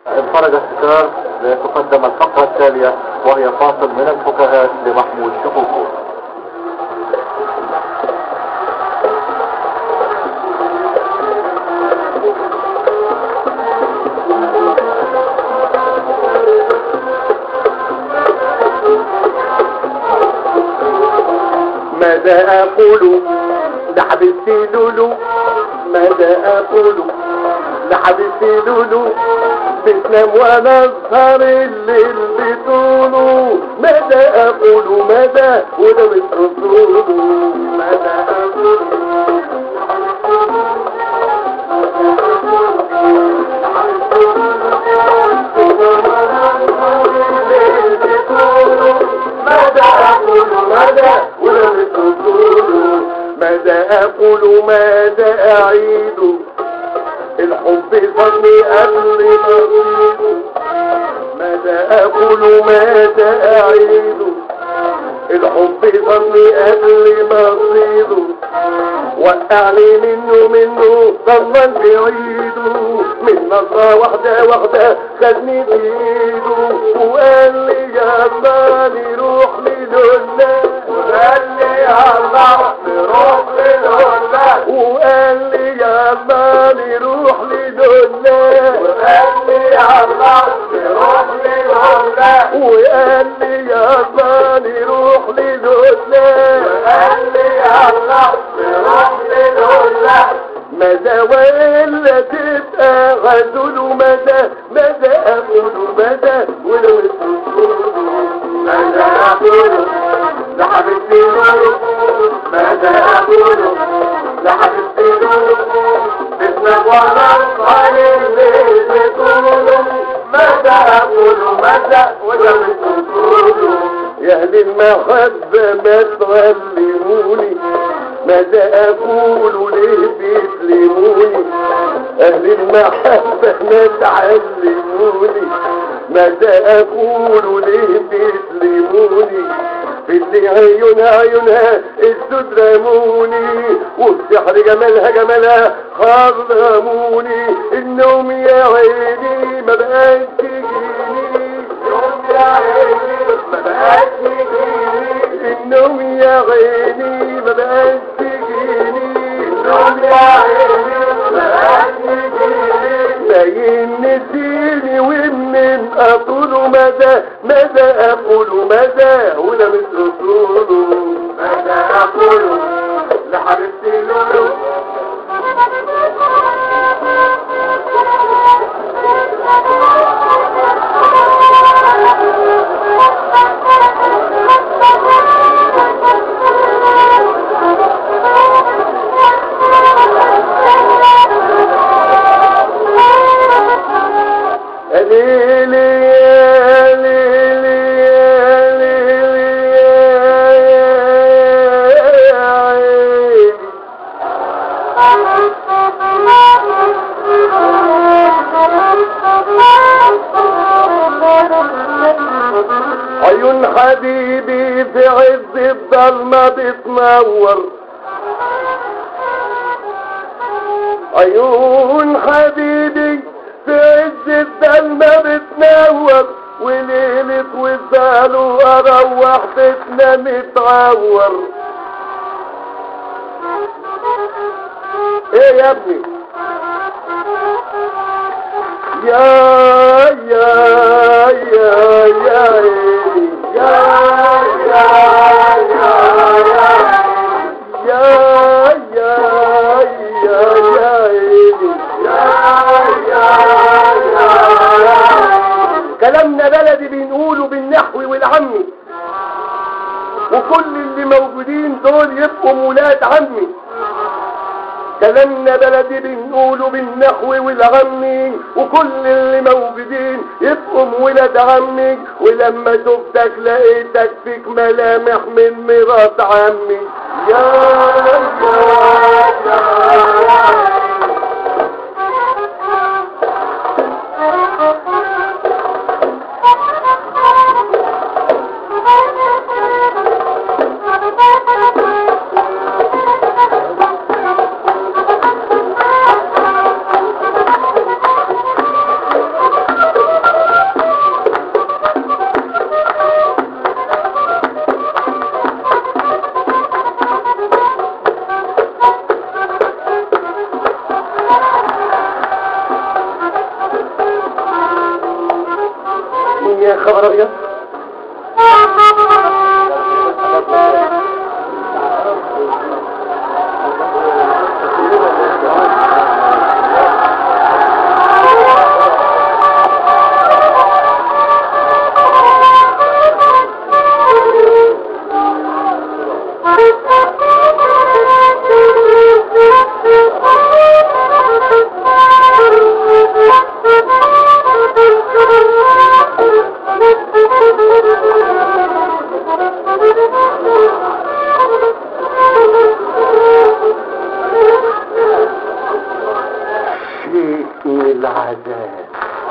انفرج الستار لتقدم الفقرة التالية وهي فاصل من الفكاهات لمحمود شكوكو ماذا أقول لحبيبتي لولو ماذا أقول لحبيبتي لولو بتنام وانا اسهر الليل بطوله ماذا أقول ماذا وده مش رسوله ماذا أقول ماذا أقول ماذا ولم تقول ماذا أقول ماذا أعيد الحب ظني قبل مصير ماذا أقول ماذا أعيد الحب ظني قبل مصير وقعني منه منه ظنا بعيده من نظرة واحدة واحدة خدني بإيده وقال لي يا الله نروح للولا وقال لي يا الله نروح للولا وقال لي يا الله نروح للولا وقال لي يا الله نروح للولا وقال لي يا الله نروح للولا وقال لي يا الله نروح للولا ماذا ولا تبقى غزول ماذا ماذا أقول ماذا ولو تقول ماذا أقول لحبيبتي نور ماذا أقول لحبيبتي نور باسمك وانا الليل بتقول ماذا أقول ماذا ولو تقول يا أهل المحبة ما تعلموني ماذا أقول ليه بيسلموني أهل المحبة ما تعلموني ماذا أقول ليه بيسلموني في اللي عيونها عيونها السود رموني وبسحر جمالها جمالها خرموني النوم يا عيني ما بقاش تجيني النوم يا عيني ما بقاش تجيني النوم يا عيني ما بقاش تجيني النوم يا عيني ما بقاش تجيني باين نسيني ومن اقول ماذا ماذا اقول ماذا ولا مثل اصوله ماذا اقول لحبيبتي لولو ليلي يا ليلي يا ليلي يا عيني عيون حبيبي في عز الضلمة بتنور عيون حبيبي في عز الضلمة بتنور وليلة وصاله اروح بيتنا متعور ايه يا ابني يا يا يا يا عيني يا يا يا يا يا يا يا يا عيني يا يا يا كلامنا بلدي بنقوله بالنحو والعمي وكل اللي موجودين دول يبقوا ولاد عمي كلامنا بلدي بنقوله بالنحو والعمي وكل اللي موجودين يبقوا ولاد عمي ولما شفتك لقيتك فيك ملامح من مرات عمي يا يا يا خبر ابيض شيء من العذاب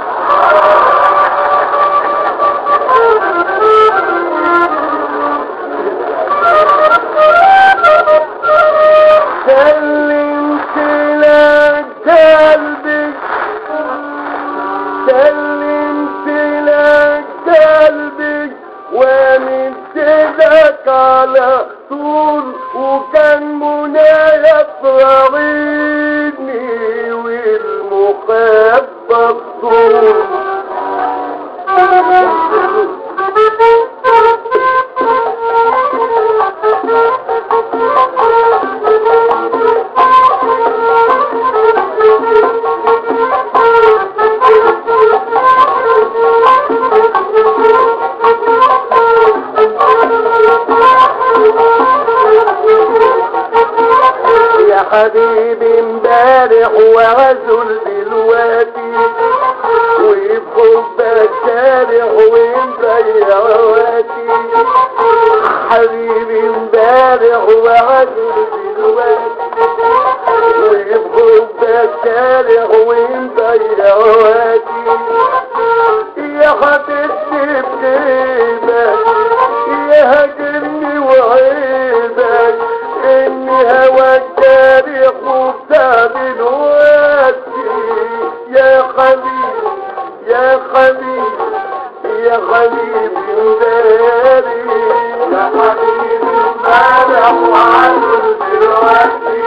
سلمت لك قلبي سلمت لك قلبي ومنت لك على طول وكان منايا تراضيني والمخبى الطول يا حبيبي امبارح وغزل دلوقتي وبحبك سارح ومضيع وقتي حبيبي امبارح وغزل دلوقتي وبحبك سارح ومضيع وقتي يا حبيبتي بجيبك يا هجرني وعيبك اني هواك جارح وبتاع دلوقتي يا حبيبي يا حبيبي يا حبيبي مداري يا حبيبي امبارح وعدل دلوقتي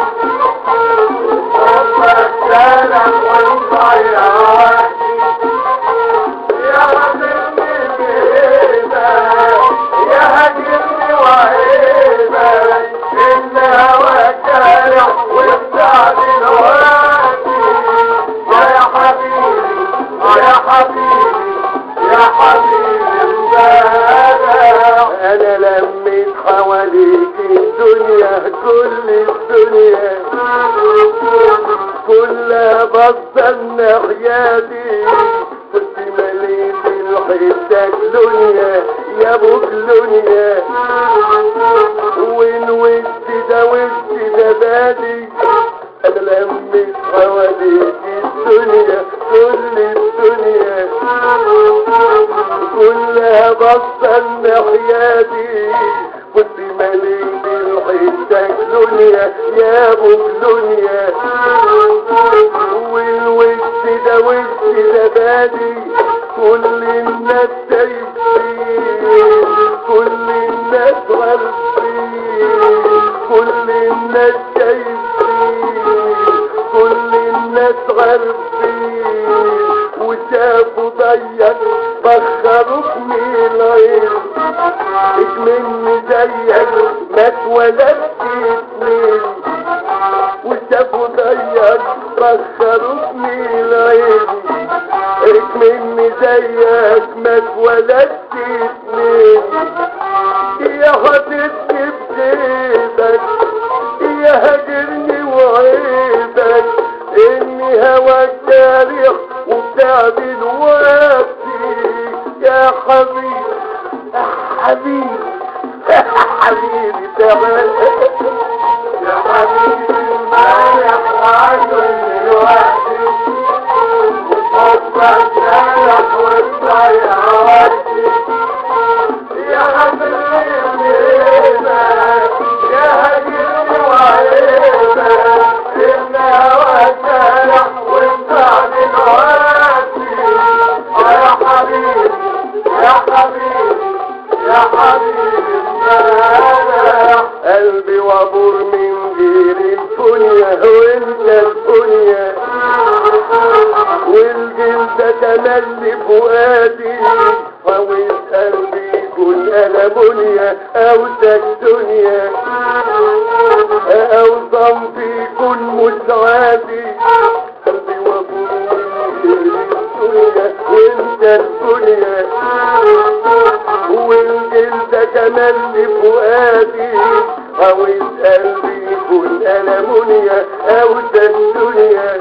حبك جارح ومضيع وقتي يا حبيبي بيبك يا هجرني وعيبك إن هواك جارح وبتاع دلوقتي يا حبيبي يا حبيبي يا حبيبي امبارح انا لميت حواليك الدنيا كل الدنيا كلها بصلنا حياتي كنت مليت الحتة دنيا يا ابو دنيا وين وش ده وش ده بادي انا لميت حواليك الدنيا كل الدنيا كلها بصلنا حياتي كنت مليت الحتة دنيا يا ابو دنيا والوش ده وش ده بادي كل الناس شايفين كل الناس غالبين كل الناس شايفين كل الناس غالبين وشافوا ضيق بخروك من العين اجمني زيك ما اتولدت اتنين وشافوا ضيق بخروك من العين اجمني زيك ما اتولدت اتنين يا خطيبتي بجيبك يا هجرني وعيبك اني هواك جارح وبتاع دلوقتي يا حبيبي يا حبيبي يا حبيبي تعال يا حبيبي امبارح وعدل دلوقتي وحبك جارح وبتاع وقتي يا حبيبي يا هجرني وعيبك إن هواك جارح وبتاع دلوقتي يا حبيبي يا حبيبي يا حبيبي امبارح قلبي وابور من غير الدنيا وانت الدنيا والجلد تملي فؤادي عاوز قلبي يكون ألمونيا أو سكتونيا أو صنفي يكون مش عادي قلبي وابويا وانت الدنيا والجلد كمان لفؤادي عاوز قلبي يكون ألمونيا أو الدنيا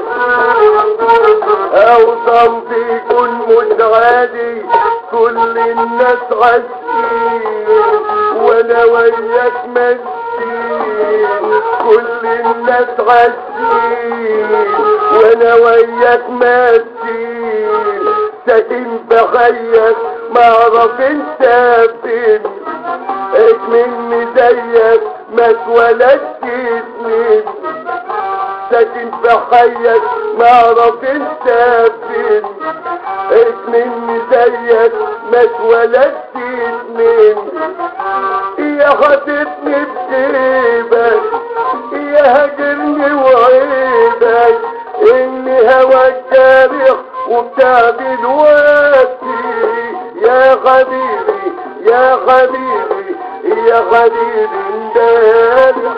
أو صنفي يكون مش عادي كل الناس عاشقين وانا وياك مسكين كل الناس عاشقين وانا وياك مسكين ساكن بخيك ما اعرف انت فين مني زيك ما اتولدت اتنين ساكن بخيك ما اعرف انت فين مني زيك ما اتولدت اتنين يا خطفني بجيبك يا هاجرني وعيبك اني هواك جارح وبتاع دلوقتي يا حبيبي يا حبيبي يا حبيبي امبارح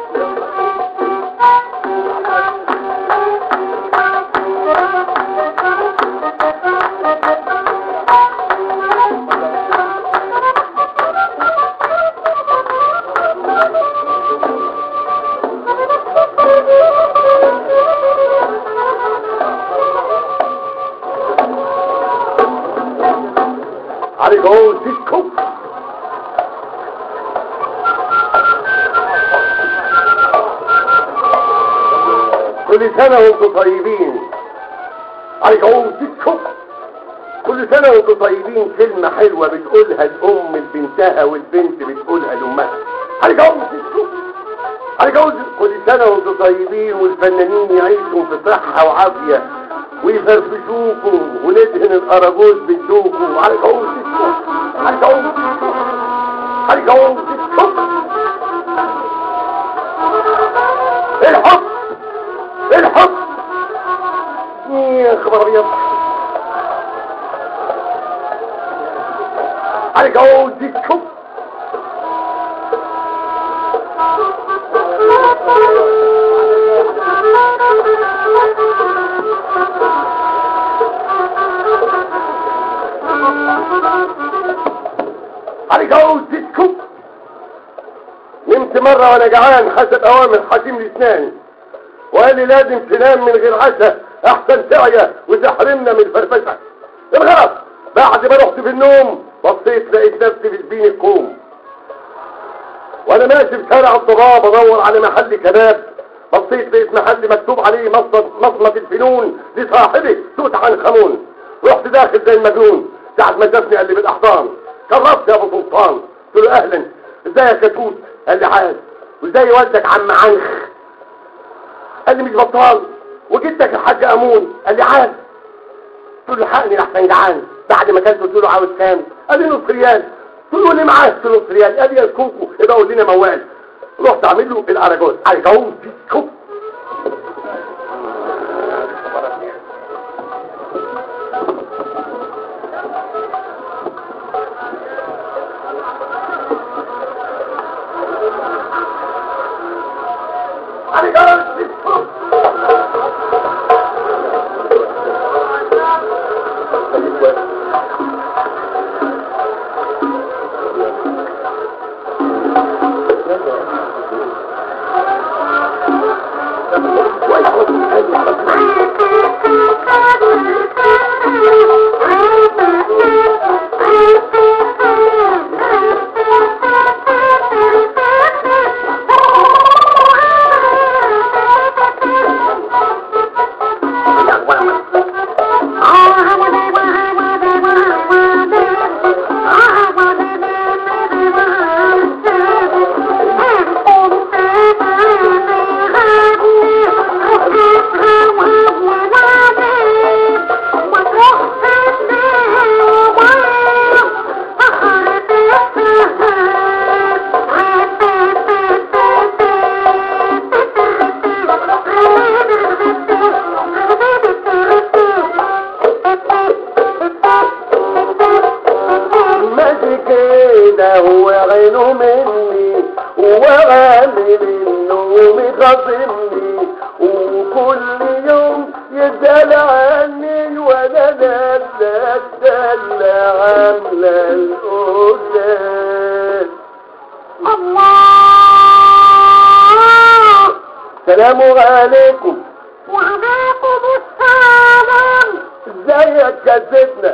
عليك اهو تسكب كل سنة وانتم طيبين عليك اهو تسكب كل سنة وانتم طيبين كلمة حلوة بتقولها الأم لبنتها والبنت بتقولها لأمها عليك اهو تسكب عليك اهو كل سنة وانتم طيبين والفنانين يعيشوا في صحة وعافية ويفرفشوكم وندهن الأراجوز بدوكم عليك اهو تسكب عليك اهو تسكب عليك اهو تسكب الحب الحب يا خبر ابيض عليك اهو تسكب عليك اهو تسكب نمت مرة وانا جعان حسب اوامر حكيم الاسنان وقال لي لازم تنام من غير عشاء احسن تعيا وتحرمنا من الفرفشه الغلط بعد ما رحت في النوم بصيت لقيت نفسي في سبين الكوم وانا ماشي في شارع الضباب ادور على محل كباب بصيت لقيت محل مكتوب عليه مصمت مصمت الفنون لصاحبه توت عنخ امون رحت داخل زي المجنون ساعة ما شافني قال لي بالاحضان كرمت يا ابو سلطان قلت له اهلا ازيك يا توت قال لي عاد وازاي والدك عم عنخ قال لي مش بطال وجدك الحاج امون قال لي عاد قلت له حقني لحسن جعان بعد ما كلت قلت له عاوز كام قال لي نص ريال قلت له ليه معاه قلت له نص ريال قال لي يا كوكو يبقى قول لنا موال رحت اعمل له الاراجوز عليك اهو كوكو عليك اهو كوكو كل يوم يسأل عني وانا ناسا الدلة عاملة الأولاد الله سلام عليكم وعليكم السلام ازيك يا سيدنا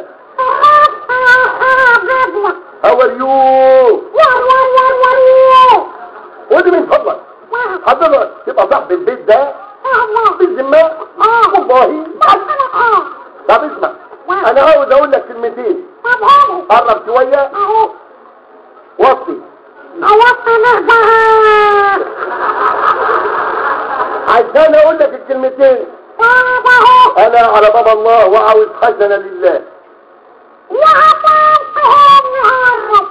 حبيبنا هاو ار يو يا يا يا يا يا ودي من فضلك حضرتك تبقى صاحب البيت ده الله بالذمة اه والله اه طب اسمع انا عاوز اقول لك كلمتين طب هاني قرب شوية اهو وطي اوطي نهبها عشان اقول لك الكلمتين طب اهو انا على باب الله وعاوز حسنة لله يا عمام تهون يعرف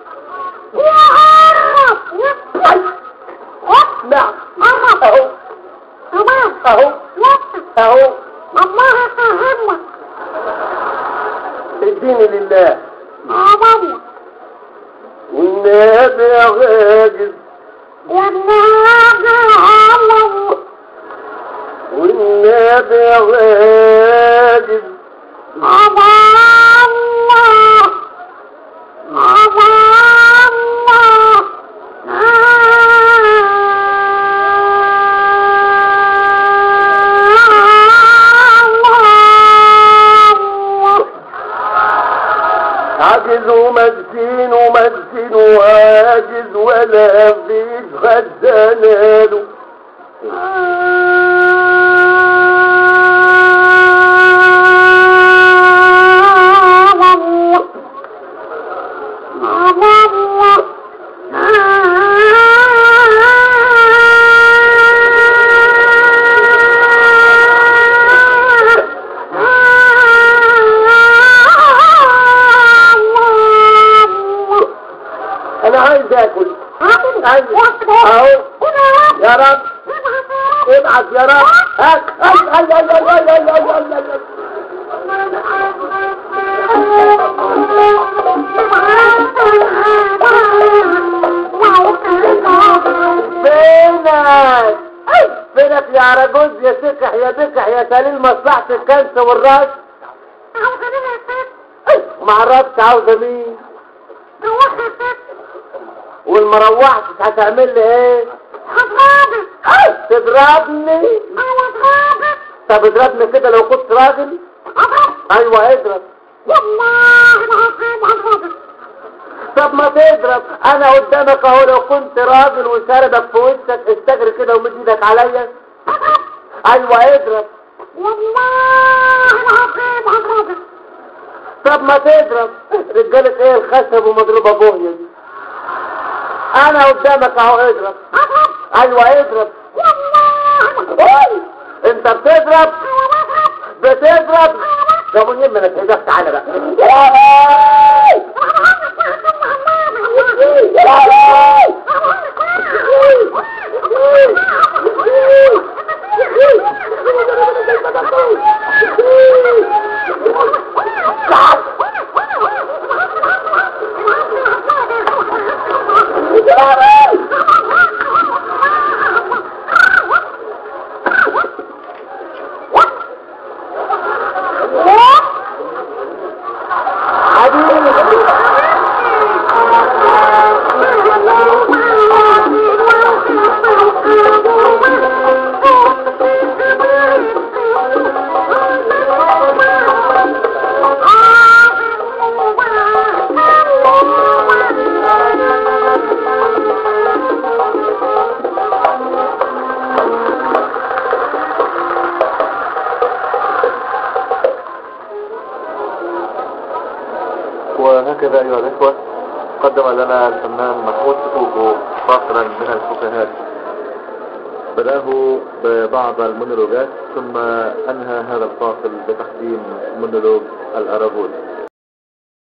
يعرف يبقى نعم عرف اهو تمام اهو يبقى اهو الله يفهمك اديني لله عمام والنبي يا غاجز يا النبي علم والنبي يا غاجز عمام عمام عاجز ومسكين ومسكين وعاجز ولا فيش خزاناله انا عايز اكل عايز اهو يا رب ابعت يا رب هات هات هات هات هات هات هات هات هات فينك فينك يا رجوز يا سكح يا بكح يا سليل مصلحة الكنس والراس ما عرفتش عاوزة مين والمروحة هتعمل لي ايه تضربني طب اضربني كده لو كنت راجل ايوه اضرب طب ما تضرب انا قدامك اهو لو كنت راجل وشاربك في وشك استجري كده ومد ايدك عليا ايوه اضرب طب ما تضرب رجالة ايه الخشب ومضروبة بوهية دي انا قدامك اهو اضرب ايوه اضرب أوي. انت بتضرب بتضرب يا منير من الحجاب تعالى بقى وهكذا أيها الإخوة قدم لنا الفنان محمود سكوكو فاصلا من الفكاهات بدأه ببعض المونولوجات ثم أنهى هذا الفاصل بتقديم مونولوج الأراجوز